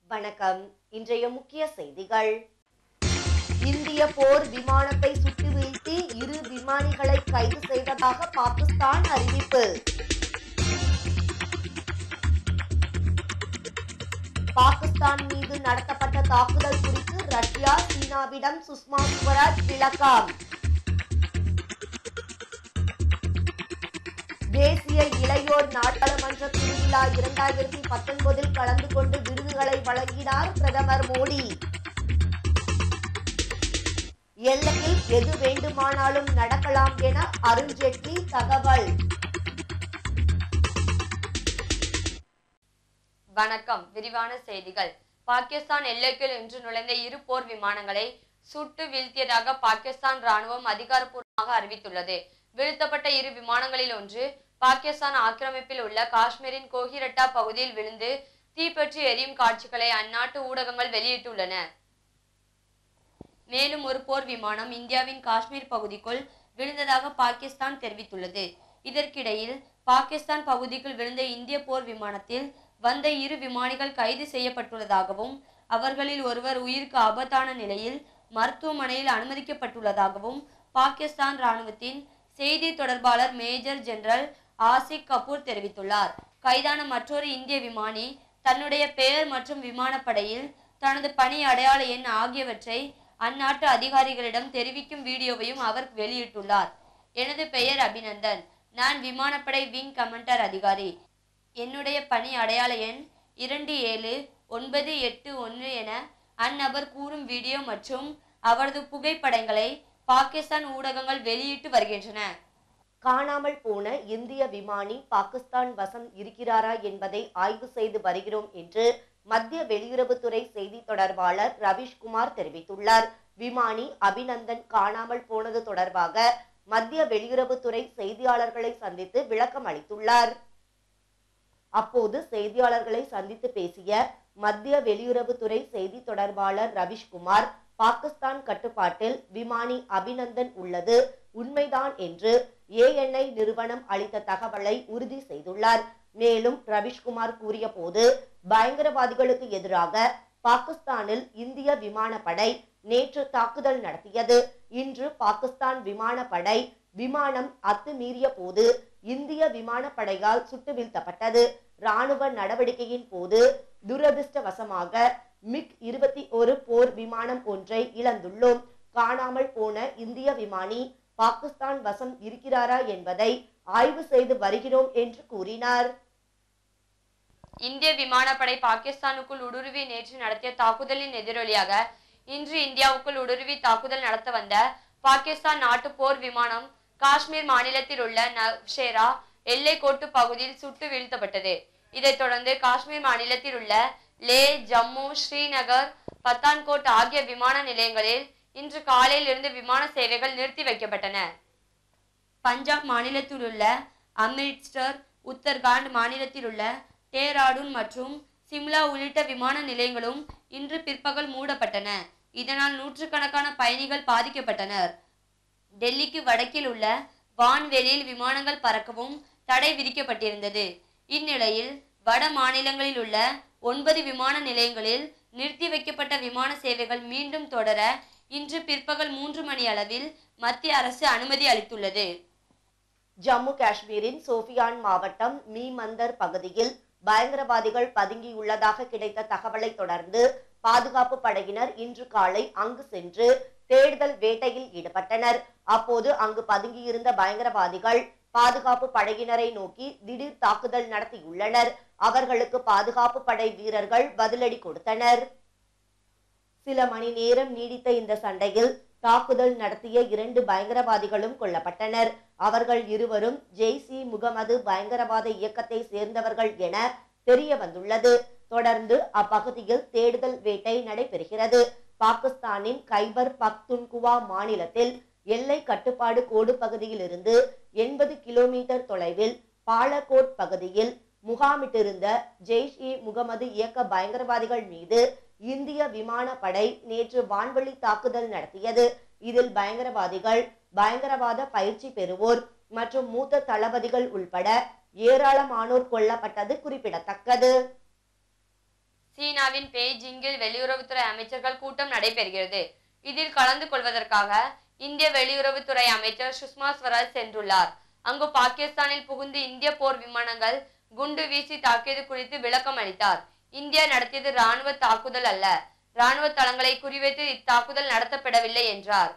வணக்கம் இன்றைய முக்கிய செய்திகள் இந்திய போர் விமானத்தை சுட்டு வீழ்த்தி இரு விமானிகளை கைது செய்ததாக பாகிஸ்தான் அறிவிப்பு பாகிஸ்தான் மீது நடத்தப்பட்ட தாக்குதல் குறித்து ரஷ்யா சீனாவிடம் சுஷ்மா சுவராஜ் விளக்கம் தேசிய இளையோர் நாடாளுமன்ற திருவிழா இரண்டாயிரத்தி பத்தொன்பதில் கலந்து கொண்டு விருதுகளை வழங்கினார் பிரதமர் மோடி எல்லையில் எது வேண்டுமானாலும் நடக்கலாம் என அருண்ஜேட்லி தகவல் வணக்கம் விரிவான செய்திகள் பாகிஸ்தான் எல்லைக்குள் இன்று நுழைந்த இரு போர் விமானங்களை சுட்டு வீழ்த்தியதாக பாகிஸ்தான் ராணுவம் அதிகாரப்பூர்வமாக அறிவித்துள்ளது வீழ்த்தப்பட்ட இரு விமானங்களில் ஒன்று பாகிஸ்தான் ஆக்கிரமிப்பில் உள்ள காஷ்மீரின் கோஹிரட்டா பகுதியில் விழுந்து தீப்பற்றி எரியும் காட்சிகளை அந்நாட்டு ஊடகங்கள் வெளியிட்டுள்ளன மேலும் ஒரு போர் விமானம் இந்தியாவின் காஷ்மீர் பகுதிக்குள் விழுந்ததாக பாகிஸ்தான் தெரிவித்துள்ளது இதற்கிடையில் பாகிஸ்தான் பகுதிக்குள் விழுந்த இந்திய போர் விமானத்தில் வந்த இரு விமானிகள் கைது செய்யப்பட்டுள்ளதாகவும் அவர்களில் ஒருவர் உயிருக்கு ஆபத்தான நிலையில் மருத்துவமனையில் அனுமதிக்கப்பட்டுள்ளதாகவும் பாகிஸ்தான் ராணுவத்தின் செய்தி தொடர்பாளர் மேஜர் ஜெனரல் ஆசிக் கபூர் தெரிவித்துள்ளார் கைதான மற்றொரு இந்திய விமானி தன்னுடைய பெயர் மற்றும் விமானப்படையில் தனது பணி அடையாள எண் ஆகியவற்றை அந்நாட்டு அதிகாரிகளிடம் தெரிவிக்கும் வீடியோவையும் அவர் வெளியிட்டுள்ளார் எனது பெயர் அபிநந்தன் நான் விமானப்படை விங் கமாண்டர் அதிகாரி என்னுடைய பணி அடையாள எண் இரண்டு ஏழு ஒன்பது எட்டு ஒன்று என அந்நபர் கூறும் வீடியோ மற்றும் அவரது புகைப்படங்களை பாகிஸ்தான் ஊடகங்கள் வெளியிட்டு வருகின்றன காணாமல் போன இந்திய விமானி பாகிஸ்தான் வசம் இருக்கிறாரா என்பதை ஆய்வு செய்து வருகிறோம் என்று மத்திய வெளியுறவுத்துறை செய்தி தொடர்பாளர் ரவீஷ்குமார் தெரிவித்துள்ளார் விமானி அபிநந்தன் காணாமல் போனது தொடர்பாக மத்திய வெளியுறவுத்துறை செய்தியாளர்களை சந்தித்து விளக்கம் அளித்துள்ளார் அப்போது செய்தியாளர்களை சந்தித்து பேசிய மத்திய வெளியுறவுத்துறை செய்தி தொடர்பாளர் ரவீஷ்குமார் பாகிஸ்தான் கட்டுப்பாட்டில் விமானி அபிநந்தன் உள்ளது உண்மைதான் என்று ஏஎன்ஐ நிறுவனம் அளித்த தகவலை உறுதி செய்துள்ளார் மேலும் ரவீஷ்குமார் கூறிய போது பயங்கரவாதிகளுக்கு எதிராக பாகிஸ்தானில் இந்திய விமானப்படை நேற்று தாக்குதல் நடத்தியது இன்று பாகிஸ்தான் விமானப்படை விமானம் அத்துமீறிய போது இந்திய விமானப்படையால் சுட்டு வீழ்த்தப்பட்டது ராணுவ நடவடிக்கையின் போது துரதிர்ஷ்டவசமாக மிக் இருபத்தி ஒரு போர் விமானம் ஒன்றை இழந்துள்ளோம் காணாமல் போன இந்திய விமானி பாகிஸ்தான் வசம் இருக்கிறாரா என்பதை ஆய்வு செய்து வருகிறோம் என்று கூறினார் இந்திய விமானப்படை பாகிஸ்தானுக்குள் ஊடுருவி நேற்று நடத்திய தாக்குதலின் எதிரொலியாக இன்று இந்தியாவுக்குள் ஊடுருவி தாக்குதல் நடத்த வந்த பாகிஸ்தான் நாட்டு போர் விமானம் காஷ்மீர் மாநிலத்தில் உள்ள நவ்ஷேரா எல்லை கோட்டு பகுதியில் சுட்டு வீழ்த்தப்பட்டது இதைத் தொடர்ந்து காஷ்மீர் மாநிலத்தில் உள்ள லே ஜம்மு ஸ்ரீநகர் பத்தான்கோட் ஆகிய விமான நிலையங்களில் இன்று காலையில் இருந்து விமான சேவைகள் நிறுத்தி வைக்கப்பட்டன பஞ்சாப் மாநிலத்தில் உள்ள அம்ரிட்சர் உத்தரகாண்ட் மாநிலத்தில் உள்ள டேராடூன் மற்றும் சிம்லா உள்ளிட்ட விமான நிலையங்களும் இன்று பிற்பகல் மூடப்பட்டன இதனால் நூற்றுக்கணக்கான பயணிகள் பாதிக்கப்பட்டனர் டெல்லிக்கு வடக்கில் உள்ள வான்வெளியில் விமானங்கள் பறக்கவும் தடை விதிக்கப்பட்டிருந்தது இந்நிலையில் வட மாநிலங்களில் உள்ள ஒன்பது விமான நிலையங்களில் நிறுத்தி வைக்கப்பட்ட விமான சேவைகள் மீண்டும் தொடர இன்று பிற்பகல் மூன்று மணி அளவில் மத்திய அரசு அனுமதி அளித்துள்ளது ஜம்மு காஷ்மீரின் சோஃபியான் மாவட்டம் மீமந்தர் பகுதியில் பயங்கரவாதிகள் பதுங்கியுள்ளதாக கிடைத்த தகவலை தொடர்ந்து பாதுகாப்பு படையினர் இன்று காலை அங்கு சென்று தேடுதல் வேட்டையில் ஈடுபட்டனர் அப்போது அங்கு பதுங்கியிருந்த பயங்கரவாதிகள் பாதுகாப்பு படையினரை நோக்கி திடீர் தாக்குதல் நடத்தியுள்ளனர் அவர்களுக்கு பாதுகாப்பு படை வீரர்கள் பதிலடி கொடுத்தனர் சில மணி நேரம் நீடித்த இந்த சண்டையில் தாக்குதல் நடத்திய இரண்டு பயங்கரவாதிகளும் கொல்லப்பட்டனர் அவர்கள் இருவரும் ஜெய்சி முகமது பயங்கரவாத இயக்கத்தை சேர்ந்தவர்கள் என தெரிய வந்துள்ளது தொடர்ந்து அப்பகுதியில் தேடுதல் வேட்டை நடைபெறுகிறது பாகிஸ்தானின் கைபர் பக்துன்குவா மாநிலத்தில் எல்லை கட்டுப்பாடு கோடு பகுதியில் இருந்து எண்பது கிலோமீட்டர் தொலைவில் பாலகோட் பகுதியில் முகாமிட்டிருந்த ஜெய்ஷ் இ முகமது இயக்க பயங்கரவாதிகள் மீது இந்திய விமானப்படை நேற்று வான்வழி தாக்குதல் நடத்தியது இதில் பயங்கரவாதிகள் பயங்கரவாத பயிற்சி பெறுவோர் மற்றும் மூத்த தளபதிகள் உள்பட ஏராளமானோர் கொல்லப்பட்டது குறிப்பிடத்தக்கது சீனாவின் பெய்ஜிங்கில் வெளியுறவுத்துறை அமைச்சர்கள் கூட்டம் நடைபெறுகிறது இதில் கலந்து கொள்வதற்காக இந்திய வெளியுறவுத்துறை அமைச்சர் சுஷ்மா ஸ்வராஜ் சென்றுள்ளார் அங்கு பாகிஸ்தானில் புகுந்து இந்திய போர் விமானங்கள் குண்டு வீசி தாக்கியது குறித்து விளக்கம் அளித்தார் இந்தியா நடத்தியது ராணுவ தாக்குதல் அல்ல ராணுவ தளங்களை குறிவைத்து இத்தாக்குதல் நடத்தப்படவில்லை என்றார்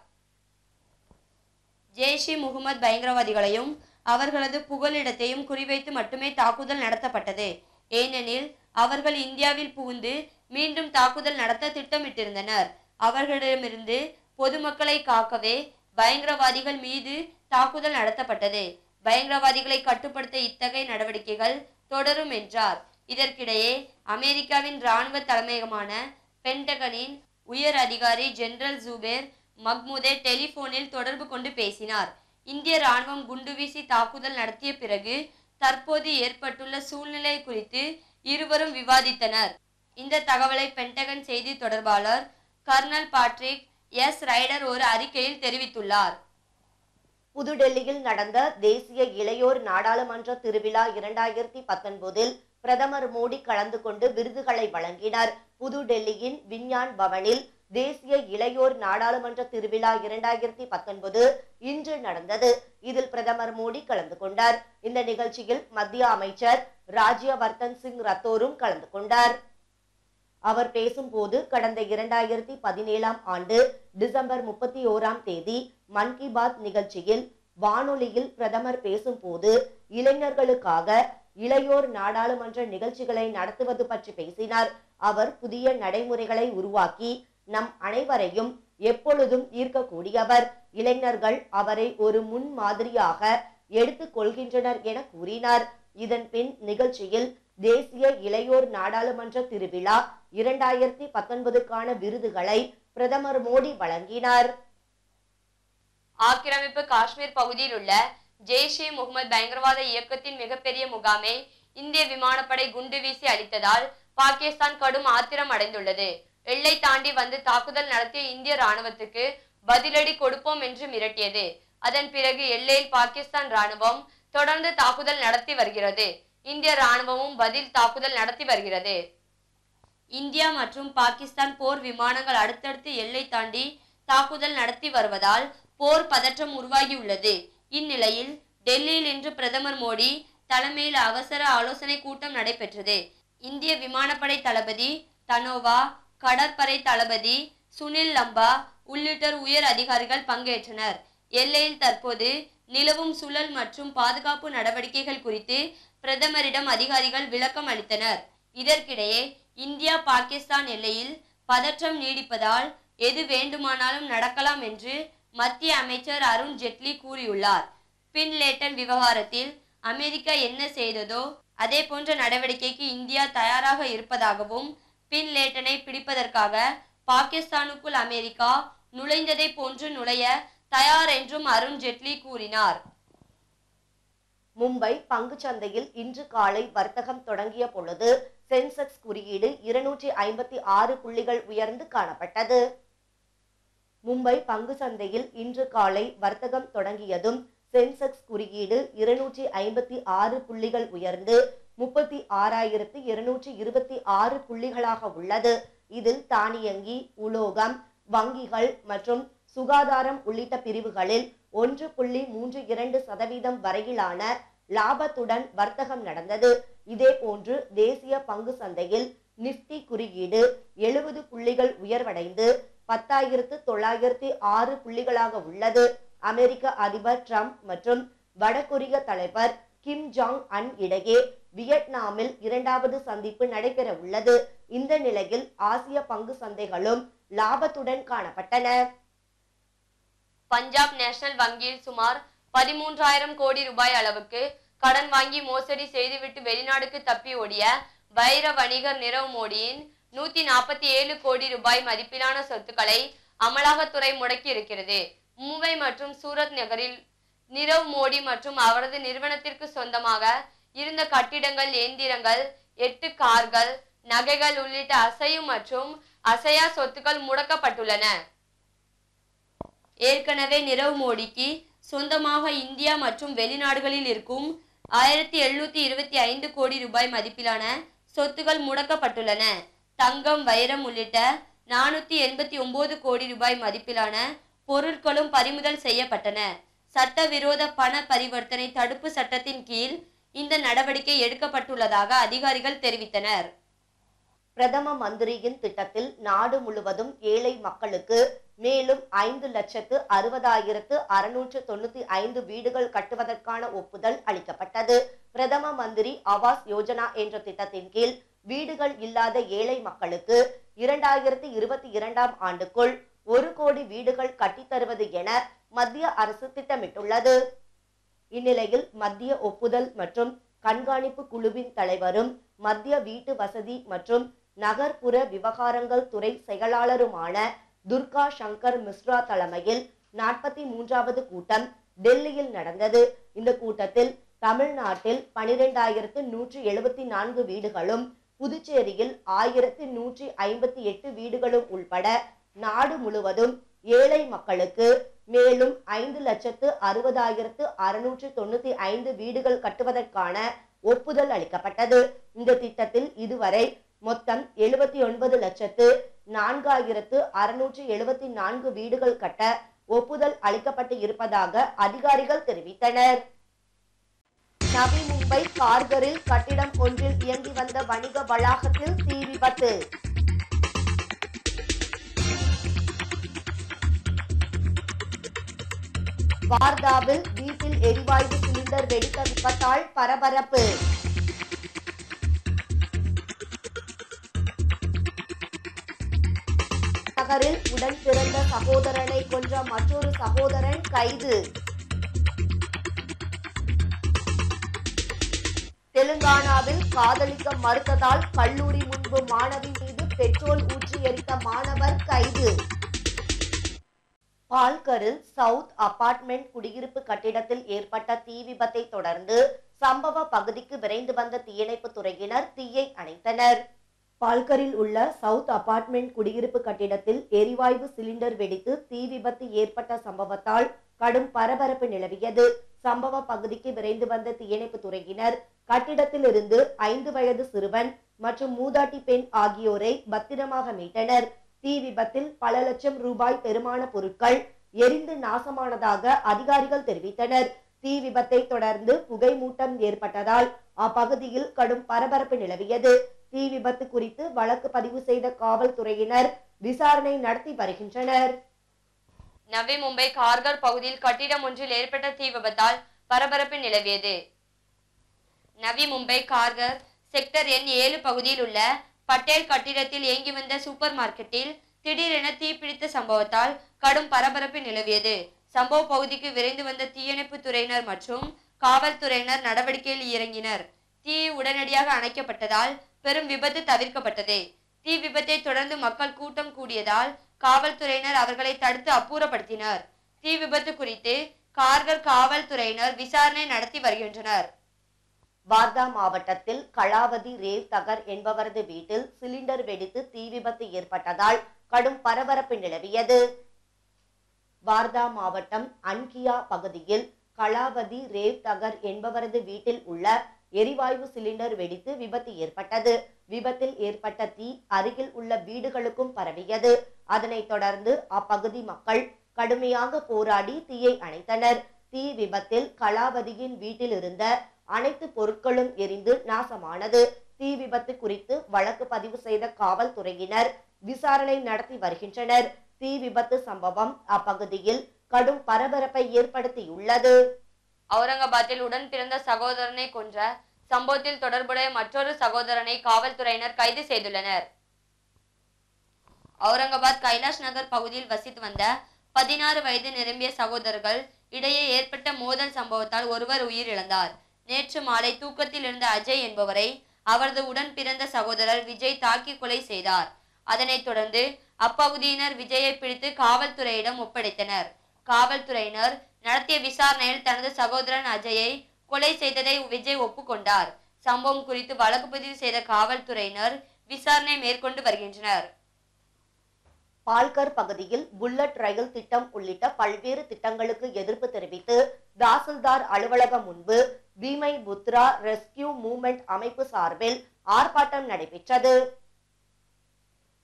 ஜெய்ஷ் இ முகமது பயங்கரவாதிகளையும் அவர்களது புகலிடத்தையும் குறிவைத்து மட்டுமே தாக்குதல் நடத்தப்பட்டது ஏனெனில் அவர்கள் இந்தியாவில் புகுந்து மீண்டும் தாக்குதல் நடத்த திட்டமிட்டிருந்தனர் அவர்களிடமிருந்து பொதுமக்களை காக்கவே பயங்கரவாதிகள் மீது தாக்குதல் நடத்தப்பட்டது பயங்கரவாதிகளை கட்டுப்படுத்த இத்தகைய நடவடிக்கைகள் தொடரும் என்றார் இதற்கிடையே அமெரிக்காவின் இராணுவ தலைமையகமான பென்டகனின் உயர் அதிகாரி ஜெனரல் ஜூபேர் மக்மூதே டெலிபோனில் தொடர்பு கொண்டு பேசினார் இந்திய ராணுவம் குண்டுவீசி தாக்குதல் நடத்திய பிறகு தற்போது ஏற்பட்டுள்ள சூழ்நிலை குறித்து இருவரும் விவாதித்தனர் இந்த தகவலை பென்டகன் செய்தி தொடர்பாளர் கர்னல் பாட்ரிக் எஸ் ரைடர் ஒரு அறிக்கையில் தெரிவித்துள்ளார் புதுடெல்லியில் நடந்த தேசிய இளையோர் நாடாளுமன்ற திருவிழா இரண்டாயிரத்தி பத்தொன்பதில் பிரதமர் மோடி கலந்து கொண்டு விருதுகளை வழங்கினார் புதுடெல்லியின் விஞ்ஞான் பவனில் தேசிய இளையோர் நாடாளுமன்ற திருவிழா இரண்டாயிரத்தி பத்தொன்பது இன்று நடந்தது இதில் பிரதமர் மோடி கலந்து கொண்டார் இந்த நிகழ்ச்சியில் மத்திய அமைச்சர் ராஜ்யவர்தன் சிங் ரத்தோரும் கலந்து கொண்டார் அவர் பேசும்போது கடந்த இரண்டாயிரத்தி பதினேழாம் ஆண்டு டிசம்பர் முப்பத்தி ஓராம் தேதி மன் கி பாத் நிகழ்ச்சியில் வானொலியில் பிரதமர் பேசும்போது இளைஞர்களுக்காக இளையோர் நாடாளுமன்ற நிகழ்ச்சிகளை நடத்துவது பற்றி பேசினார் அவர் புதிய நடைமுறைகளை உருவாக்கி நம் அனைவரையும் எப்பொழுதும் ஈர்க்கக்கூடியவர் இளைஞர்கள் அவரை ஒரு முன் மாதிரியாக எடுத்துக் கொள்கின்றனர் என கூறினார் இதன் பின் நிகழ்ச்சியில் தேசிய இளையோர் நாடாளுமன்ற திருவிழா இரண்டாயிரத்தி பத்தொன்பதுக்கான விருதுகளை பிரதமர் மோடி வழங்கினார் ஆக்கிரமிப்பு காஷ்மீர் பகுதியில் உள்ள ஜெய்ஷ் இ முகமது பயங்கரவாத இயக்கத்தின் மிகப்பெரிய முகாமை இந்திய விமானப்படை குண்டு வீசி அழித்ததால் பாகிஸ்தான் கடும் ஆத்திரம் அடைந்துள்ளது எல்லை தாண்டி வந்து தாக்குதல் நடத்திய இந்திய ராணுவத்துக்கு பதிலடி கொடுப்போம் என்று மிரட்டியது அதன் பிறகு எல்லையில் பாகிஸ்தான் ராணுவம் தொடர்ந்து தாக்குதல் நடத்தி வருகிறது இந்திய ராணுவமும் பதில் தாக்குதல் நடத்தி வருகிறது இந்தியா மற்றும் பாகிஸ்தான் போர் விமானங்கள் அடுத்தடுத்து எல்லை தாண்டி தாக்குதல் நடத்தி வருவதால் போர் பதற்றம் உருவாகியுள்ளது இந்நிலையில் டெல்லியில் இன்று பிரதமர் மோடி தலைமையில் அவசர ஆலோசனை கூட்டம் நடைபெற்றது இந்திய விமானப்படை தளபதி தனோவா கடற்படை தளபதி சுனில் லம்பா உள்ளிட்டோர் உயர் அதிகாரிகள் பங்கேற்றனர் எல்லையில் தற்போது நிலவும் சுழல் மற்றும் பாதுகாப்பு நடவடிக்கைகள் குறித்து பிரதமரிடம் அதிகாரிகள் விளக்கம் அளித்தனர் இதற்கிடையே இந்தியா பாகிஸ்தான் எல்லையில் பதற்றம் நீடிப்பதால் எது வேண்டுமானாலும் நடக்கலாம் என்று மத்திய அமைச்சர் அருண் ஜெட்லி கூறியுள்ளார் பின்லேட்டன் விவகாரத்தில் அமெரிக்கா என்ன செய்ததோ அதே போன்ற நடவடிக்கைக்கு இந்தியா தயாராக இருப்பதாகவும் பின்லேட்டனை பிடிப்பதற்காக பாகிஸ்தானுக்குள் அமெரிக்கா நுழைந்ததை போன்று நுழைய தயார் என்றும் அருண் ஜெட்லி கூறினார் மும்பை பங்குச்சந்தையில் இன்று காலை வர்த்தகம் தொடங்கிய பொழுது சென்செக்ஸ் குறியீடு இருநூற்றி ஐம்பத்தி ஆறு புள்ளிகள் உயர்ந்து காணப்பட்டது மும்பை பங்கு சந்தையில் இன்று காலை வர்த்தகம் தொடங்கியதும் சென்செக்ஸ் குறியீடு இருநூற்றி ஐம்பத்தி ஆறு புள்ளிகள் உயர்ந்து முப்பத்தி ஆறாயிரத்து இருநூற்றி இருபத்தி ஆறு புள்ளிகளாக உள்ளது இதில் தானியங்கி உலோகம் வங்கிகள் மற்றும் சுகாதாரம் உள்ளிட்ட பிரிவுகளில் ஒன்று புள்ளி மூன்று இரண்டு சதவீதம் வரையிலான லாபத்துடன் வர்த்தகம் நடந்தது இதே போன்று தேசிய பங்கு சந்தையில் நிப்டி குறியீடு எழுபது புள்ளிகள் உயர்வடைந்து பத்தாயிரத்து தொள்ளாயிரத்தி ஆறு புள்ளிகளாக உள்ளது அமெரிக்க அதிபர் ட்ரம்ப் மற்றும் வடகொரிய தலைவர் கிம் ஜாங் அன் இடையே வியட்நாமில் இரண்டாவது சந்திப்பு நடைபெற உள்ளது இந்த நிலையில் ஆசிய பங்கு சந்தைகளும் லாபத்துடன் காணப்பட்டன பஞ்சாப் நேஷனல் வங்கியில் சுமார் பதிமூன்றாயிரம் கோடி ரூபாய் அளவுக்கு கடன் வாங்கி மோசடி செய்துவிட்டு வெளிநாடுக்கு தப்பி ஓடிய வைர வணிகர் நிரவ் மோடியின் நூத்தி நாற்பத்தி ஏழு கோடி ரூபாய் மதிப்பிலான சொத்துக்களை அமலாக்கத்துறை முடக்கி இருக்கிறது மும்பை மற்றும் சூரத் நகரில் நிரவ் மோடி மற்றும் அவரது நிறுவனத்திற்கு சொந்தமாக இருந்த கட்டிடங்கள் எந்திரங்கள் எட்டு கார்கள் நகைகள் உள்ளிட்ட அசையும் மற்றும் அசையா சொத்துக்கள் முடக்கப்பட்டுள்ளன ஏற்கனவே நிரவ் மோடிக்கு சொந்தமாக இந்தியா மற்றும் வெளிநாடுகளில் இருக்கும் ஆயிரத்தி எழுநூத்தி இருபத்தி ஐந்து கோடி ரூபாய் மதிப்பிலான சொத்துகள் முடக்கப்பட்டுள்ளன தங்கம் வைரம் உள்ளிட்ட நானூத்தி எண்பத்தி ஒன்பது கோடி ரூபாய் மதிப்பிலான பொருட்களும் பறிமுதல் செய்யப்பட்டன சட்டவிரோத பண பரிவர்த்தனை தடுப்பு சட்டத்தின் கீழ் இந்த நடவடிக்கை எடுக்கப்பட்டுள்ளதாக அதிகாரிகள் தெரிவித்தனர் பிரதம மந்திரியின் திட்டத்தில் நாடு முழுவதும் ஏழை மக்களுக்கு மேலும் ஐந்து லட்சத்து அறுபதாயிரத்து அறுநூற்று தொண்ணூத்தி ஐந்து வீடுகள் கட்டுவதற்கான ஒப்புதல் அளிக்கப்பட்டது பிரதம மந்திரி ஆவாஸ் யோஜனா என்ற திட்டத்தின் கீழ் வீடுகள் இல்லாத ஏழை மக்களுக்கு இரண்டாயிரத்தி இருபத்தி இரண்டாம் ஆண்டுக்குள் ஒரு கோடி வீடுகள் கட்டித்தருவது என மத்திய அரசு திட்டமிட்டுள்ளது இந்நிலையில் மத்திய ஒப்புதல் மற்றும் கண்காணிப்பு குழுவின் தலைவரும் மத்திய வீட்டு வசதி மற்றும் நகர்ப்புற விவகாரங்கள் துறை செயலாளருமான துர்கா சங்கர் மிஸ்ரா தலைமையில் நாற்பத்தி மூன்றாவது கூட்டம் டெல்லியில் நடந்தது இந்த கூட்டத்தில் தமிழ்நாட்டில் பனிரெண்டாயிரத்து நூற்றி எழுபத்தி நான்கு வீடுகளும் புதுச்சேரியில் ஆயிரத்தி நூற்றி ஐம்பத்தி எட்டு வீடுகளும் உள்பட நாடு முழுவதும் ஏழை மக்களுக்கு மேலும் ஐந்து லட்சத்து அறுபதாயிரத்து அறுநூற்று தொண்ணூத்தி ஐந்து வீடுகள் கட்டுவதற்கான ஒப்புதல் அளிக்கப்பட்டது இந்த திட்டத்தில் இதுவரை மொத்தம் எழுபத்தி ஒன்பது லட்சத்து நான்காயிரத்து அறுநூற்று எழுபத்தி நான்கு வீடுகள் கட்ட ஒப்புதல் அளிக்கப்பட்டு இருப்பதாக அதிகாரிகள் தெரிவித்தனர் நவி மும்பை கார்கரில் கட்டிடம் ஒன்றில் இயங்கி வந்த வணிக வளாகத்தில் தீ விபத்து வார்தாவில் வீட்டில் எரிவாயு சிலிண்டர் வெடித்த விபத்தால் பரபரப்பு நகரில் உடன் பிறந்த சகோதரனை கொன்ற மற்றொரு சகோதரன் கைது தெலுங்கானாவில் காதலிக்க மறுத்ததால் கல்லூரி முன்பு மாணவி மீது பெட்ரோல் ஊற்றி எரித்த மாணவர் கைது பால்கரில் சவுத் அபார்ட்மெண்ட் குடியிருப்பு கட்டிடத்தில் ஏற்பட்ட தீ விபத்தை தொடர்ந்து சம்பவ பகுதிக்கு விரைந்து வந்த தீயணைப்பு துறையினர் தீயை அணைத்தனர் பால்கரில் உள்ள சவுத் அபார்ட்மெண்ட் குடியிருப்பு கட்டிடத்தில் எரிவாயு சிலிண்டர் வெடித்து தீ விபத்து ஏற்பட்ட சம்பவத்தால் கடும் பரபரப்பு நிலவியது சம்பவ பகுதிக்கு விரைந்து வந்த தீயணைப்பு துறையினர் கட்டிடத்தில் இருந்து ஐந்து வயது சிறுவன் மற்றும் மூதாட்டி பெண் ஆகியோரை பத்திரமாக மீட்டனர் தீ விபத்தில் பல லட்சம் ரூபாய் பெருமான பொருட்கள் எரிந்து நாசமானதாக அதிகாரிகள் தெரிவித்தனர் தீ விபத்தை தொடர்ந்து புகை மூட்டம் ஏற்பட்டதால் அப்பகுதியில் கடும் பரபரப்பு நிலவியது தீ விபத்து குறித்து வழக்கு பதிவு செய்த காவல்துறையினர் விசாரணை நடத்தி வருகின்றனர் நவி மும்பை கார்கர் பகுதியில் கட்டிடம் ஒன்றில் ஏற்பட்ட தீ விபத்தால் பரபரப்பு நிலவியது நவி மும்பை கார்கர் செக்டர் எண் ஏழு பகுதியில் உள்ள பட்டேல் கட்டிடத்தில் இயங்கி வந்த சூப்பர் மார்க்கெட்டில் திடீரென தீப்பிடித்த சம்பவத்தால் கடும் பரபரப்பு நிலவியது சம்பவ பகுதிக்கு விரைந்து வந்த தீயணைப்பு துறையினர் மற்றும் காவல்துறையினர் நடவடிக்கையில் இறங்கினர் தீ உடனடியாக அணைக்கப்பட்டதால் பெரும் விபத்து தவிர்க்கப்பட்டது தீ விபத்தை தொடர்ந்து மக்கள் கூட்டம் கூடியதால் காவல்துறையினர் அவர்களை தடுத்து அப்புறப்படுத்தினர் தீ விபத்து குறித்து கார்கர் காவல்துறையினர் விசாரணை நடத்தி வருகின்றனர் வார்தா மாவட்டத்தில் கலாவதி ரேவ் தகர் என்பவரது வீட்டில் சிலிண்டர் வெடித்து தீ விபத்து ஏற்பட்டதால் கடும் பரபரப்பு நிலவியது வார்தா மாவட்டம் அன்கியா பகுதியில் கலாவதி ரேவ் தகர் என்பவரது வீட்டில் உள்ள எரிவாயு சிலிண்டர் வெடித்து விபத்து ஏற்பட்டது விபத்தில் ஏற்பட்ட தீ அருகில் உள்ள வீடுகளுக்கும் பரவியது அதனைத் தொடர்ந்து அப்பகுதி மக்கள் கடுமையாக போராடி தீயை அணைத்தனர் தீ விபத்தில் கலாவதியின் வீட்டில் இருந்த அனைத்து பொருட்களும் எரிந்து நாசமானது தீ விபத்து குறித்து வழக்கு பதிவு செய்த காவல்துறையினர் விசாரணை நடத்தி வருகின்றனர் தீ விபத்து சம்பவம் அப்பகுதியில் கடும் பரபரப்பை ஏற்படுத்தியுள்ளது அவுரங்காபாத்தில் உடன் பிறந்த சகோதரனை கொன்ற சம்பவத்தில் தொடர்புடைய மற்றொரு சகோதரனை காவல்துறையினர் கைது செய்துள்ளனர் அவுரங்காபாத் கைலாஷ் நகர் பகுதியில் வசித்து வந்த பதினாறு வயது நிரம்பிய சகோதரர்கள் இடையே ஏற்பட்ட மோதல் சம்பவத்தால் ஒருவர் உயிரிழந்தார் நேற்று மாலை தூக்கத்தில் இருந்த அஜய் என்பவரை அவரது உடன் பிறந்த சகோதரர் விஜய் தாக்கி கொலை செய்தார் அதனைத் தொடர்ந்து அப்பகுதியினர் விஜயை பிடித்து காவல்துறையிடம் ஒப்படைத்தனர் காவல்துறையினர் நடத்திய விசாரணையில் தனது சகோதரன் அஜயை கொலை செய்ததை விஜய் ஒப்புக்கொண்டார் சம்பவம் குறித்து வழக்கு பதிவு செய்த காவல்துறையினர் விசாரணை மேற்கொண்டு வருகின்றனர் பால்கர் பகுதியில் புல்லட் ரயில் திட்டம் உள்ளிட்ட பல்வேறு திட்டங்களுக்கு எதிர்ப்பு தெரிவித்து தாசில்தார் அலுவலகம் முன்பு பீமை புத்ரா ரெஸ்கியூ மூவ்மெண்ட் அமைப்பு சார்பில் ஆர்ப்பாட்டம் நடைபெற்றது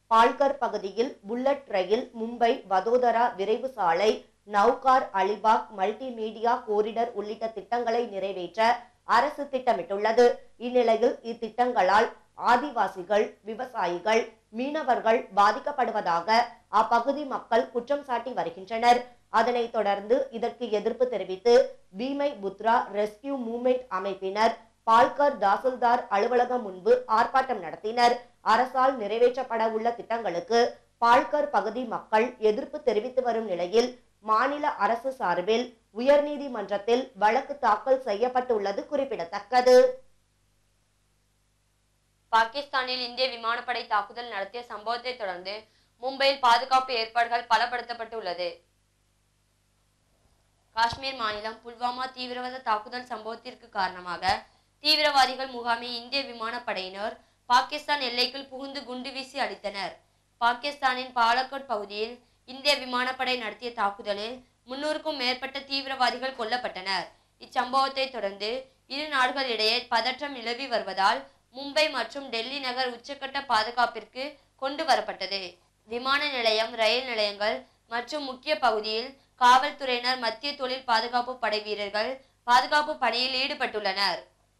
பால்கர் பகுதியில் புல்லட் ரயில் மும்பை வதோதரா விரைவு சாலை நவ்கார் அலிபாக் மல்டிமீடியா கோரிடர் உள்ளிட்ட திட்டங்களை நிறைவேற்ற அரசு திட்டமிட்டுள்ளது இந்நிலையில் இத்திட்டங்களால் ஆதிவாசிகள் விவசாயிகள் மீனவர்கள் பாதிக்கப்படுவதாக அப்பகுதி மக்கள் குற்றம் சாட்டி வருகின்றனர் அதனைத் தொடர்ந்து இதற்கு எதிர்ப்பு தெரிவித்து பீமை புத்ரா ரெஸ்கியூ மூவ்மெண்ட் அமைப்பினர் பால்கர் தாசில்தார் அலுவலகம் முன்பு ஆர்ப்பாட்டம் நடத்தினர் அரசால் நிறைவேற்றப்பட உள்ள திட்டங்களுக்கு பால்கர் பகுதி மக்கள் எதிர்ப்பு தெரிவித்து வரும் நிலையில் மாநில அரசு சார்பில் உயர்நீதிமன்றத்தில் வழக்கு தாக்கல் செய்யப்பட்டுள்ளது குறிப்பிடத்தக்கது பாகிஸ்தானில் இந்திய விமானப்படை தாக்குதல் நடத்திய சம்பவத்தை தொடர்ந்து மும்பையில் பாதுகாப்பு ஏற்பாடுகள் பலப்படுத்தப்பட்டுள்ளது காஷ்மீர் மாநிலம் புல்வாமா தீவிரவாத தாக்குதல் சம்பவத்திற்கு காரணமாக தீவிரவாதிகள் முகாமை இந்திய விமானப்படையினர் பாகிஸ்தான் எல்லைக்குள் புகுந்து குண்டு வீசி அழித்தனர் பாகிஸ்தானின் பாலக்கோட் பகுதியில் இந்திய விமானப்படை நடத்திய தாக்குதலில் முன்னூறுக்கும் மேற்பட்ட தீவிரவாதிகள் கொல்லப்பட்டனர் இச்சம்பவத்தை தொடர்ந்து இரு நாடுகளிடையே பதற்றம் நிலவி வருவதால் மும்பை மற்றும் டெல்லி நகர் உச்சக்கட்ட பாதுகாப்பிற்கு கொண்டு வரப்பட்டது விமான நிலையம் ரயில் நிலையங்கள் மற்றும் முக்கிய பகுதியில் காவல்துறையினர் மத்திய தொழில் பாதுகாப்பு படை வீரர்கள் பாதுகாப்பு பணியில் ஈடுபட்டுள்ளனர்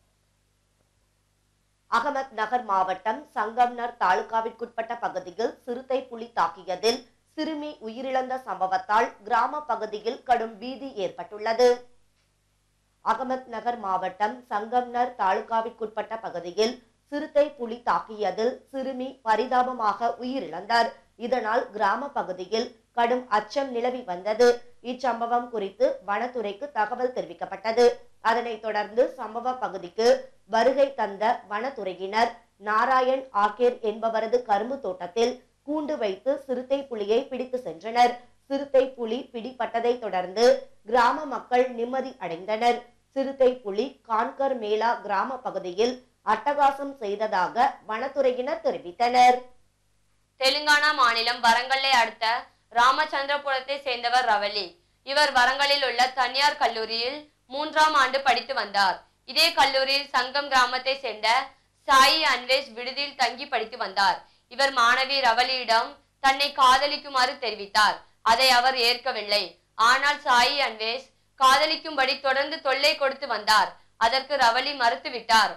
அகமத் நகர் மாவட்டம் சங்கம்னர் தாலுகாவிற்குட்பட்ட பகுதியில் சிறுத்தை புலி தாக்கியதில் சிறுமி உயிரிழந்த சம்பவத்தால் கிராம பகுதியில் கடும் பீதி ஏற்பட்டுள்ளது அகமத் நகர் மாவட்டம் சங்கம்னர் தாலுகாவிற்குட்பட்ட பகுதியில் சிறுத்தை புலி தாக்கியதில் சிறுமி பரிதாபமாக உயிரிழந்தார் இதனால் கிராம பகுதியில் கடும் அச்சம் நிலவி வந்தது இச்சம்பவம் குறித்து வனத்துறைக்கு தகவல் தெரிவிக்கப்பட்டது அதனைத் தொடர்ந்து சம்பவ பகுதிக்கு வருகை தந்த வனத்துறையினர் நாராயண் ஆகேர் என்பவரது கரும்பு தோட்டத்தில் கூண்டு வைத்து சிறுத்தை புலியை பிடித்து சென்றனர் சிறுத்தை புலி பிடிபட்டதை தொடர்ந்து கிராம மக்கள் நிம்மதி அடைந்தனர் சிறுத்தை புலி கான்கர் மேலா கிராம பகுதியில் அட்டகாசம் செய்ததாக வனத்துறையினர் தெரிவித்தனர் தெலுங்கானா மாநிலம் வரங்கல்லை அடுத்த ராமச்சந்திரபுரத்தை சேர்ந்தவர் ரவலி இவர் வரங்கலில் உள்ள தனியார் கல்லூரியில் மூன்றாம் ஆண்டு படித்து வந்தார் இதே கல்லூரியில் சங்கம் கிராமத்தை சேர்ந்த சாயி அன்வேஷ் விடுதியில் தங்கி படித்து வந்தார் இவர் மாணவி ரவலியிடம் தன்னை காதலிக்குமாறு தெரிவித்தார் அதை அவர் ஏற்கவில்லை ஆனால் சாயி அன்வேஷ் காதலிக்கும்படி தொடர்ந்து தொல்லை கொடுத்து வந்தார் அதற்கு ரவலி மறுத்துவிட்டார்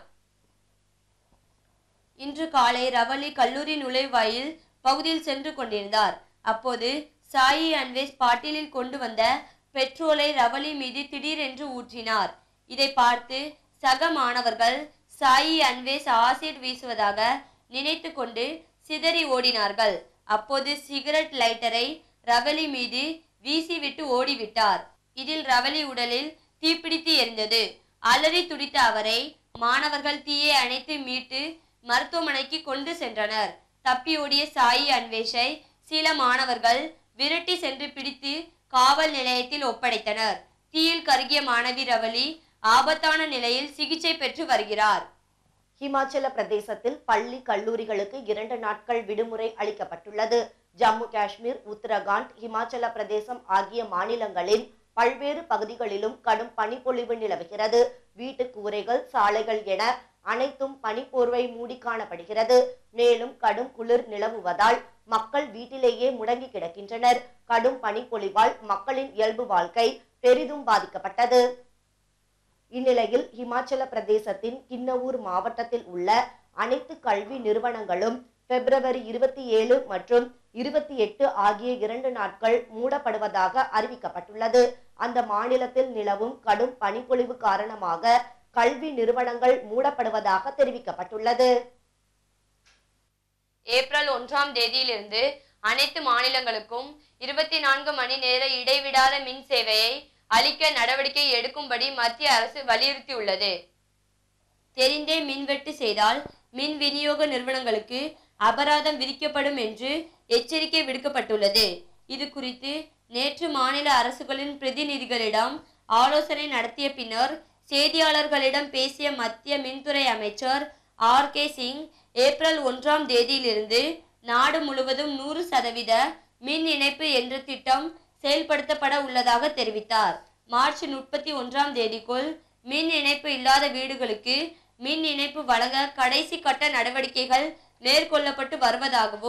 இன்று காலை ரவலி கல்லூரி நுழைவாயில் பகுதியில் சென்று கொண்டிருந்தார் அப்போது சாயி அன்வேஷ் பாட்டிலில் கொண்டு வந்த பெட்ரோலை ரவலி மீது திடீரென்று ஊற்றினார் இதை பார்த்து சக மாணவர்கள் சாயி அன்வேஷ் ஆசிட் வீசுவதாக நினைத்து கொண்டு சிதறி ஓடினார்கள் அப்போது சிகரெட் லைட்டரை ரவலி மீது வீசிவிட்டு ஓடிவிட்டார் இதில் ரவலி உடலில் தீப்பிடித்து எரிந்தது அலறி துடித்த அவரை மாணவர்கள் தீயை அணைத்து மீட்டு மருத்துவமனைக்கு கொண்டு சென்றனர் தப்பி ஓடிய சாயி அன்வேஷை சில மாணவர்கள் விரட்டி சென்று பிடித்து காவல் நிலையத்தில் ஒப்படைத்தனர் தீயில் கருகிய மாணவி ரவலி ஆபத்தான நிலையில் சிகிச்சை பெற்று வருகிறார் ஹிமாச்சல பிரதேசத்தில் பள்ளி கல்லூரிகளுக்கு இரண்டு நாட்கள் விடுமுறை அளிக்கப்பட்டுள்ளது ஜம்மு காஷ்மீர் உத்தரகாண்ட் ஹிமாச்சல பிரதேசம் ஆகிய மாநிலங்களின் பல்வேறு பகுதிகளிலும் கடும் பனிப்பொழிவு நிலவுகிறது வீட்டு கூரைகள் சாலைகள் என அனைத்தும் பனிப்போர்வை மூடி காணப்படுகிறது மேலும் கடும் குளிர் நிலவுவதால் மக்கள் வீட்டிலேயே முடங்கி கிடக்கின்றனர் கடும் பனிப்பொழிவால் மக்களின் இயல்பு வாழ்க்கை பெரிதும் பாதிக்கப்பட்டது இந்நிலையில் ஹிமாச்சல பிரதேசத்தின் கின்னவூர் மாவட்டத்தில் உள்ள அனைத்து கல்வி நிறுவனங்களும் பிப்ரவரி இருபத்தி ஏழு மற்றும் இருபத்தி எட்டு ஆகிய இரண்டு நாட்கள் மூடப்படுவதாக அறிவிக்கப்பட்டுள்ளது அந்த மாநிலத்தில் நிலவும் கடும் பனிப்பொழிவு காரணமாக கல்வி நிறுவனங்கள் மூடப்படுவதாக தெரிவிக்கப்பட்டுள்ளது ஏப்ரல் ஒன்றாம் தேதியிலிருந்து அனைத்து மாநிலங்களுக்கும் இருபத்தி நான்கு மணி நேர இடைவிடாத மின் சேவையை அளிக்க நடவடிக்கை எடுக்கும்படி மத்திய அரசு வலியுறுத்தியுள்ளது தெரிந்தே மின்வெட்டு செய்தால் மின் விநியோக நிறுவனங்களுக்கு அபராதம் விதிக்கப்படும் என்று எச்சரிக்கை விடுக்கப்பட்டுள்ளது இது குறித்து நேற்று மாநில அரசுகளின் பிரதிநிதிகளிடம் ஆலோசனை நடத்திய பின்னர் செய்தியாளர்களிடம் பேசிய மத்திய மின்துறை அமைச்சர் ஆர் கே சிங் ஏப்ரல் ஒன்றாம் தேதியிலிருந்து நாடு முழுவதும் நூறு சதவீத மின் இணைப்பு என்ற திட்டம் செயல்படுத்தப்பட உள்ளதாக தெரிவித்தார் மார்ச் முப்பத்தி ஒன்றாம் தேதிக்குள் மின் இணைப்பு இல்லாத வீடுகளுக்கு மின் இணைப்பு வழங்க கடைசி கட்ட நடவடிக்கைகள் மேற்கொள்ளப்பட்டு வருவதாகவும்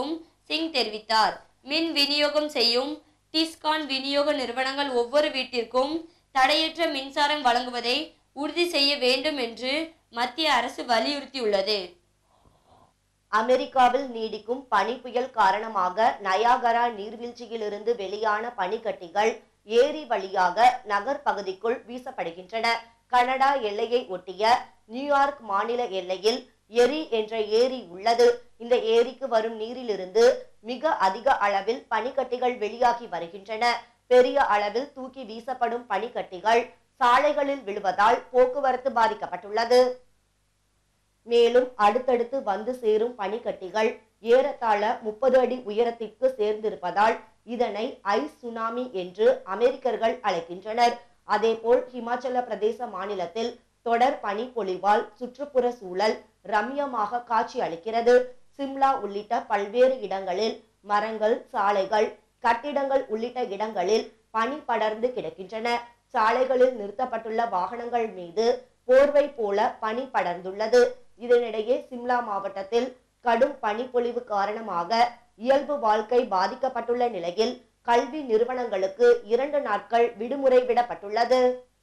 சிங் தெரிவித்தார் மின் விநியோகம் செய்யும் டிஸ்கான் விநியோக நிறுவனங்கள் ஒவ்வொரு வீட்டிற்கும் தடையற்ற மின்சாரம் வழங்குவதை உறுதி செய்ய வேண்டும் என்று மத்திய அரசு வலியுறுத்தியுள்ளது அமெரிக்காவில் நீடிக்கும் பனி புயல் காரணமாக நயாகரா நீர்வீழ்ச்சியிலிருந்து வெளியான பனிக்கட்டிகள் ஏரி வழியாக நகர் பகுதிக்குள் வீசப்படுகின்றன கனடா எல்லையை ஒட்டிய நியூயார்க் மாநில எல்லையில் எரி என்ற ஏரி உள்ளது இந்த ஏரிக்கு வரும் நீரிலிருந்து மிக அதிக அளவில் பனிக்கட்டிகள் வெளியாகி வருகின்றன பெரிய அளவில் தூக்கி வீசப்படும் பனிக்கட்டிகள் சாலைகளில் விழுவதால் போக்குவரத்து பாதிக்கப்பட்டுள்ளது மேலும் அடுத்தடுத்து வந்து சேரும் பனிக்கட்டிகள் ஏறத்தாழ முப்பது அடி உயரத்திற்கு சேர்ந்திருப்பதால் இதனை ஐஸ் சுனாமி என்று அமெரிக்கர்கள் அழைக்கின்றனர் அதேபோல் ஹிமாச்சல பிரதேச மாநிலத்தில் தொடர் பனி பொழிவால் சுற்றுப்புற சூழல் ரம்யமாக காட்சி அளிக்கிறது சிம்லா உள்ளிட்ட பல்வேறு இடங்களில் மரங்கள் சாலைகள் கட்டிடங்கள் உள்ளிட்ட இடங்களில் பனி படர்ந்து கிடக்கின்றன சாலைகளில் நிறுத்தப்பட்டுள்ள வாகனங்கள் மீது போர்வை போல பனி படர்ந்துள்ளது இதனிடையே சிம்லா மாவட்டத்தில் கடும் பனிப்பொழிவு காரணமாக இயல்பு வாழ்க்கை பாதிக்கப்பட்டுள்ள நிலையில் கல்வி நிறுவனங்களுக்கு இரண்டு நாட்கள் விடுமுறை விடப்பட்டுள்ளது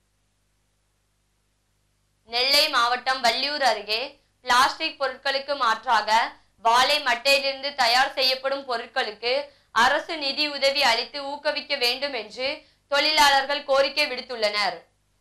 நெல்லை மாவட்டம் வள்ளியூர் அருகே பிளாஸ்டிக் பொருட்களுக்கு மாற்றாக வாழை மட்டையிலிருந்து தயார் செய்யப்படும் பொருட்களுக்கு அரசு நிதி உதவி அளித்து ஊக்குவிக்க வேண்டும் என்று தொழிலாளர்கள் கோரிக்கை விடுத்துள்ளனர்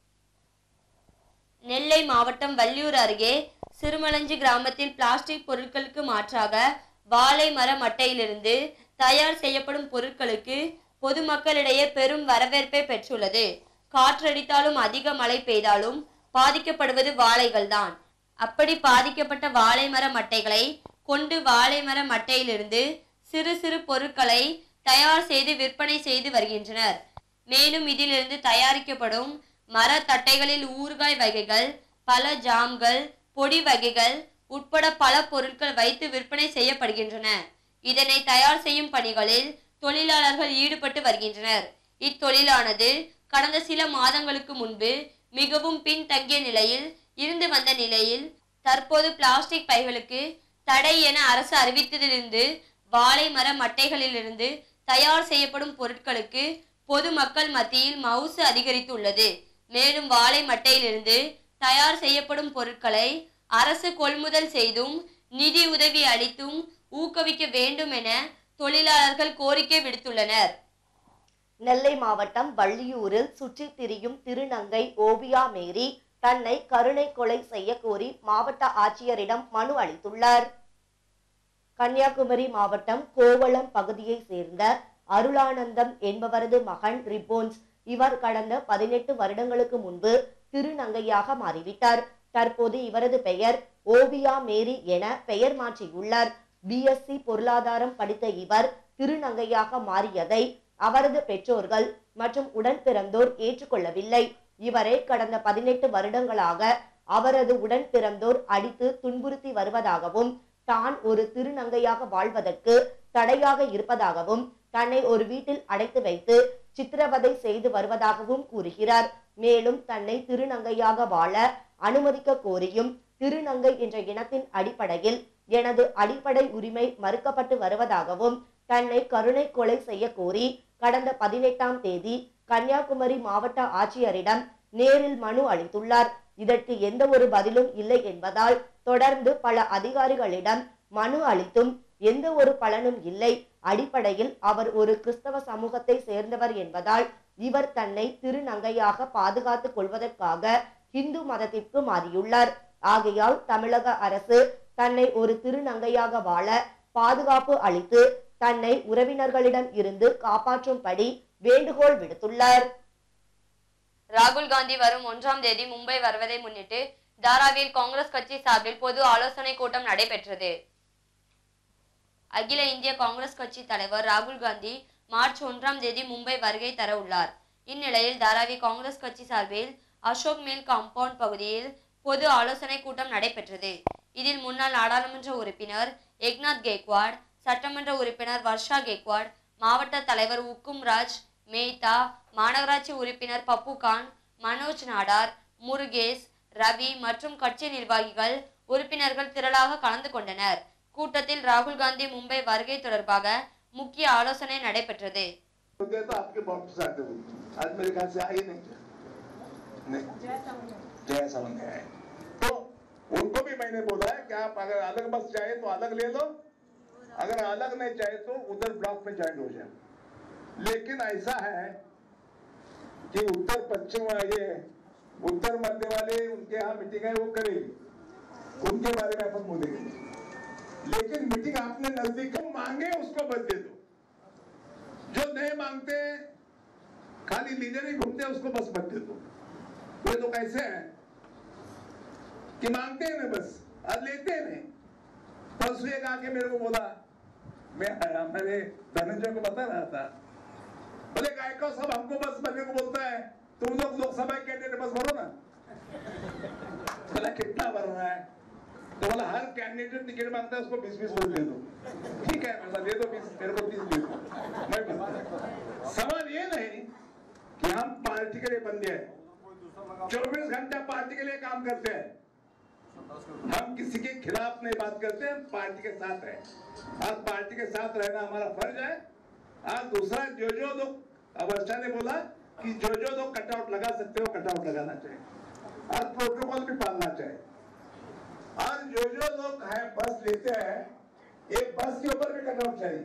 நெல்லை மாவட்டம் வள்ளியூர் அருகே சிறுமலஞ்சி கிராமத்தில் பிளாஸ்டிக் பொருட்களுக்கு மாற்றாக வாழை மர மட்டையிலிருந்து தயார் செய்யப்படும் பொருட்களுக்கு பொதுமக்களிடையே பெரும் வரவேற்பை பெற்றுள்ளது காற்றடித்தாலும் அதிக மழை பெய்தாலும் பாதிக்கப்படுவது வாழைகள்தான் அப்படி பாதிக்கப்பட்ட வாழை மர மட்டைகளை கொண்டு வாழை மர மட்டையிலிருந்து சிறு சிறு பொருட்களை தயார் செய்து விற்பனை செய்து வருகின்றனர் மேலும் இதிலிருந்து தயாரிக்கப்படும் மர தட்டைகளில் ஊறுகாய் வகைகள் பல ஜாம்கள் பொடி வகைகள் உட்பட பல பொருட்கள் வைத்து விற்பனை செய்யப்படுகின்றன இதனை தயார் செய்யும் பணிகளில் தொழிலாளர்கள் ஈடுபட்டு வருகின்றனர் இத்தொழிலானது கடந்த சில மாதங்களுக்கு முன்பு மிகவும் பின்தங்கிய நிலையில் இருந்து வந்த நிலையில் தற்போது பிளாஸ்டிக் பைகளுக்கு தடை என அரசு அறிவித்ததிலிருந்து வாழை மர மட்டைகளிலிருந்து தயார் செய்யப்படும் பொருட்களுக்கு பொதுமக்கள் மத்தியில் மவுசு அதிகரித்துள்ளது மேலும் வாழை மட்டையிலிருந்து தயார் செய்யப்படும் பொருட்களை அரசு கொள்முதல் செய்தும் நிதி உதவி அளித்தும் ஊக்குவிக்க வேண்டும் என தொழிலாளர்கள் கோரிக்கை விடுத்துள்ளனர் நெல்லை மாவட்டம் வள்ளியூரில் சுற்றித் திரியும் திருநங்கை ஓவியா மேரி தன்னை கருணை கொலை செய்ய கோரி மாவட்ட ஆட்சியரிடம் மனு அளித்துள்ளார் கன்னியாகுமரி மாவட்டம் கோவளம் பகுதியைச் சேர்ந்த அருளானந்தம் என்பவரது மகன் ரிப்போன்ஸ் இவர் கடந்த பதினெட்டு வருடங்களுக்கு முன்பு திருநங்கையாக மாறிவிட்டார் தற்போது இவரது பெயர் ஓவியா மேரி என பெயர் மாற்றியுள்ளார் பிஎஸ்சி பொருளாதாரம் படித்த இவர் திருநங்கையாக மாறியதை அவரது பெற்றோர்கள் மற்றும் உடன் பிறந்தோர் ஏற்றுக்கொள்ளவில்லை இவரை கடந்த பதினெட்டு வருடங்களாக அவரது உடன் பிறந்தோர் அடித்து துன்புறுத்தி வருவதாகவும் தான் ஒரு திருநங்கையாக வாழ்வதற்கு தடையாக இருப்பதாகவும் தன்னை ஒரு வீட்டில் அடைத்து வைத்து சித்திரவதை செய்து வருவதாகவும் கூறுகிறார் மேலும் தன்னை திருநங்கையாக வாழ அனுமதிக்க கோரியும் திருநங்கை என்ற இனத்தின் அடிப்படையில் எனது அடிப்படை உரிமை மறுக்கப்பட்டு வருவதாகவும் தன்னை கருணை கொலை செய்ய கோரி கடந்த பதினெட்டாம் தேதி கன்னியாகுமரி மாவட்ட ஆட்சியரிடம் நேரில் மனு அளித்துள்ளார் இதற்கு எந்த ஒரு பதிலும் இல்லை என்பதால் தொடர்ந்து பல அதிகாரிகளிடம் மனு அளித்தும் எந்த ஒரு பலனும் இல்லை அடிப்படையில் அவர் ஒரு கிறிஸ்தவ சமூகத்தை சேர்ந்தவர் என்பதால் இவர் தன்னை திருநங்கையாக பாதுகாத்துக் கொள்வதற்காக இந்து மதத்திற்கு மாறியுள்ளார் ஆகையால் தமிழக அரசு தன்னை ஒரு திருநங்கையாக வாழ பாதுகாப்பு அளித்து தன்னை உறவினர்களிடம் இருந்து காப்பாற்றும்படி வேண்டுகோள் விடுத்துள்ளார் ராகுல் காந்தி வரும் ஒன்றாம் தேதி மும்பை வருவதை முன்னிட்டு தாராவில் காங்கிரஸ் கட்சி சார்பில் பொது ஆலோசனை கூட்டம் நடைபெற்றது அகில இந்திய காங்கிரஸ் கட்சி தலைவர் ராகுல் காந்தி மார்ச் ஒன்றாம் தேதி மும்பை வருகை தர உள்ளார் இந்நிலையில் தாராவி காங்கிரஸ் கட்சி சார்பில் அசோக் மில் காம்பவுண்ட் பகுதியில் பொது ஆலோசனை கூட்டம் நடைபெற்றது இதில் முன்னாள் நாடாளுமன்ற உறுப்பினர் ஏக்நாத் கேக்வாட் சட்டமன்ற உறுப்பினர் வர்ஷா கேக்வாட் மாவட்ட தலைவர் உக்கும் ராஜ் மேத்தா மாநகராட்சி உறுப்பினர் பப்பு கான் மனோஜ் நாடார் முருகேஷ் ரவி மற்றும் கட்சி நிர்வாகிகள் உறுப்பினர்கள் திரளாக கலந்து கொண்டனர் கூட்டத்தில் ராகுல் காந்தி மும்பை வருகை தொடர்பாக முக்கிய ஆலோசனை நடைபெற்றது होते तो आपके वापस आते हो आज मेरे ख्याल से आए नहीं नहीं जय सामंत है तो उनको भी मैंने बोला है कि आप अगर अलग बस चाहे तो अलग ले लो अगर अलग नहीं चाहे तो उधर ब्लॉक में ज्वाइन हो जाए लेकिन ऐसा है कि उत्तर पश्चिम ये उत्तर मध्य वाले उनके यहाँ मीटिंग है वो करेगी उनके बारे में अपन बोलेंगे लेकिन मीटिंग आपने नजदीक मांगे उसको बस दे दो जो नहीं मांगते खाली लीडर ही घूमते हैं उसको बस मत दे दो वे तो कैसे हैं कि मांगते हैं ना बस आज लेते हैं नहीं परसों एक आके मेरे को बोला मैं आया मैंने धनंजय को बता रहा था बोले गायको सब हमको बस भरने को बोलता है तुम लोग लोकसभा कैंडिडेट बस भरो ना बोला कितना भरना है तो बोला हर कैंडिडेट टिकट मांगता है उसको बीस बीस बस दे दो ठीक है मैं बोला, दे दो बीस मेरे को बीस दे दो मैं भरता सवाल ये नहीं कि हम पार्टी के लिए बंदे हैं चौबीस घंटा पार्टी के लिए काम करते हैं हम किसी के खिलाफ नहीं बात करते हम पार्टी के साथ हैं आज पार्टी के साथ रहना हमारा फर्ज है आज दूसरा जो जो लोग अब वर्षा ने बोला कि जो जो लोग कटआउट लगा सकते हो कटआउट लगाना चाहिए आज प्रोटोकॉल भी पालना चाहिए आज जो जो लोग है बस लेते हैं एक बस के ऊपर भी कटआउट चाहिए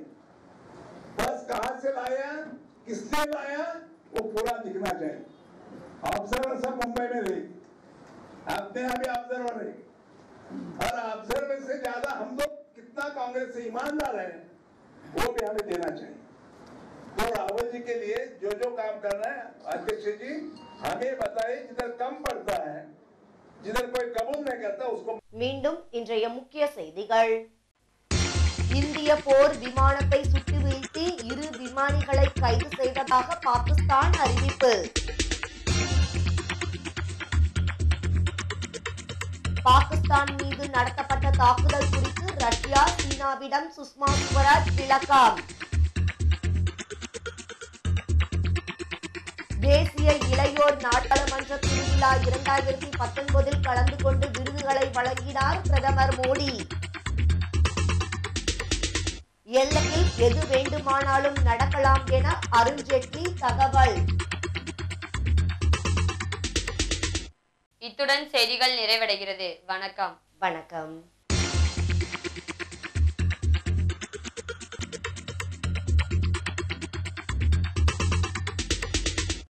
बस कहां से लाया किसने लाया वो पूरा दिखना चाहिए ऑब्जर्वर सब मुंबई में रहे अपने यहाँ भी ऑब्जर्वर रहे और ऑब्जर्वर से ज्यादा हम लोग कितना कांग्रेस से ईमानदार है वो भी हमें देना चाहिए तो रावल जी के लिए जो जो काम करना है अध्यक्ष जी हमें बताइए जिधर कम पड़ता है जिधर कोई कबूल नहीं करता उसको மீண்டும் இன்றைய முக்கிய செய்திகள் இந்திய போர் விமானத்தை சுட்டு வீழ்த்தி இரு விமானிகளை கைது செய்ததாக பாகிஸ்தான் அறிவிப்பு பாகிஸ்தான் மீது நடத்தப்பட்ட தாக்குதல் குறித்து ரஷ்யா சீனாவிடம் சுஷ்மா ஸ்வராஜ் விளக்கம் தேசிய இளையோர் நாடாளுமன்ற திருவிழா இரண்டாயிரத்தி பத்தொன்பதில் கலந்து கொண்டு விருதுகளை வழங்கினார் பிரதமர் மோடி எல்லையில் எது வேண்டுமானாலும் நடக்கலாம் என அருண்ஜேட்லி தகவல் இத்துடன் செய்திகள் நிறைவடைகிறது வணக்கம் வணக்கம்